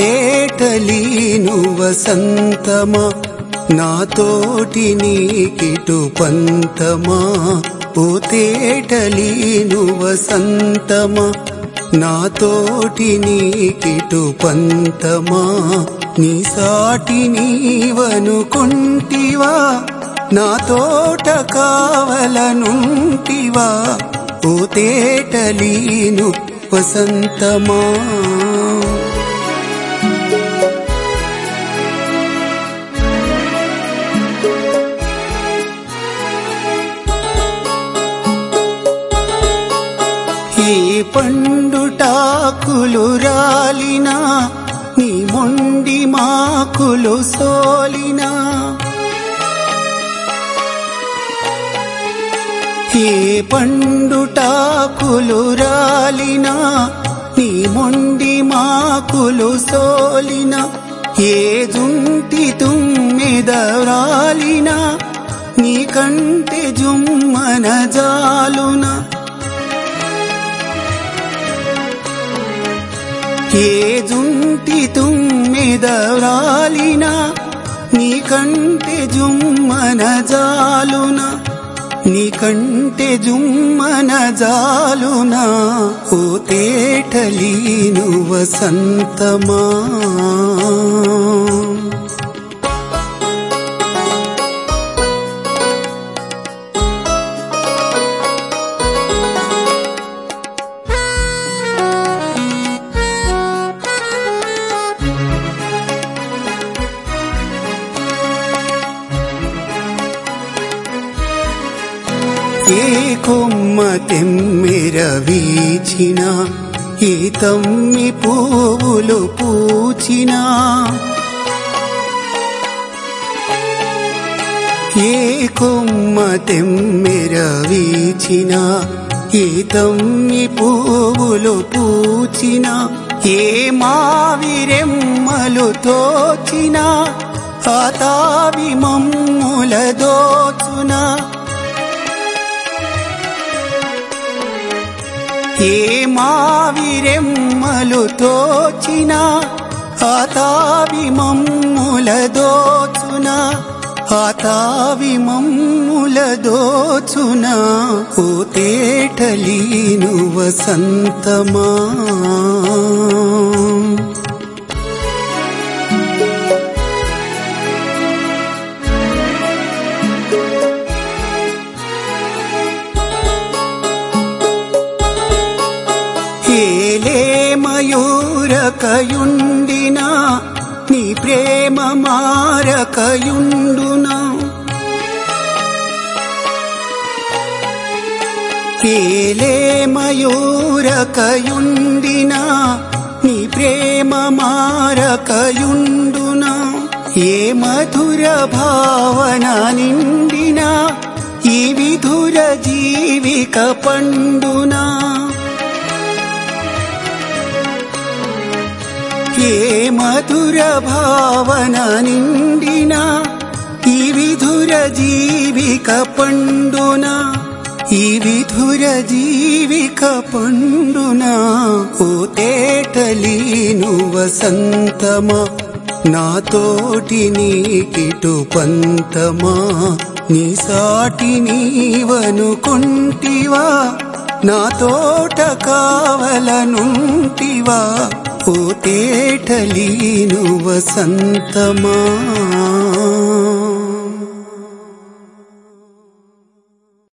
తేటలీను వసంతమా నాతోటి నీకిటు పంతమా ఓ తేటలీను వసంతమా నాతోటి నీకిటు పంతమా నీ సాటి నీవనుకుంటివా నా తోట కావలనుంటివా ఓ తేటలీను వసంతమా ఈ పండుటాకులు రాలినా నీ మొండి మాకులు సోలినా ఏ పండుటాకులు రాలినా నీ మొండి మాకులు సోలిన ఏ జుంటి తుమ్మెద రాలినా నీ కంటే జుమ్మన జాలునా ఏ జుంటి తుమ్మెద రాలినా నీ కంటే జుమ్మన జాలునా నీ కంటే జుమ్మన జాలునా ఓ తేటలీను వసంతమా ఏ కొమ్మ తెమ్మెర వీచిన ఏ తమ్మి పువ్వులు పూచినా ఏ కొమ్మ తెమ్మెర వీచిన ఏ తమ్మి పువ్వులు పూచిన ఏ మావిరెమ్మలు తోచిన ఆ తావి మమ్ముల దోచునా ఏ మావిరెమ్మలు తోచిన ఆ తావి మమ్ముల దోచున ఆ తావి మమ్ముల దోచున ఓ తేటలీను వసంతమా ఏలే మయూరకయుండినా నీ ప్రేమ మారకయుండునా ఏలే మయూరకయుండినా నీ ప్రేమ మారకయుండునా ఏ మధుర భావన నిండినా ఈ విధుర జీవిక పండునా ఏ మధుర భావన నిండిన ఈ విధుర జీవిక పండున ఈ విధుర జీవిక పండున ఓ తేటలీను వసంతమా నాతోటి నీకిటు పంతమా నీ సాటి నీవనుకుంటివా నా తోట కావలనుంటివా ఓ తేటలీను వసంతమా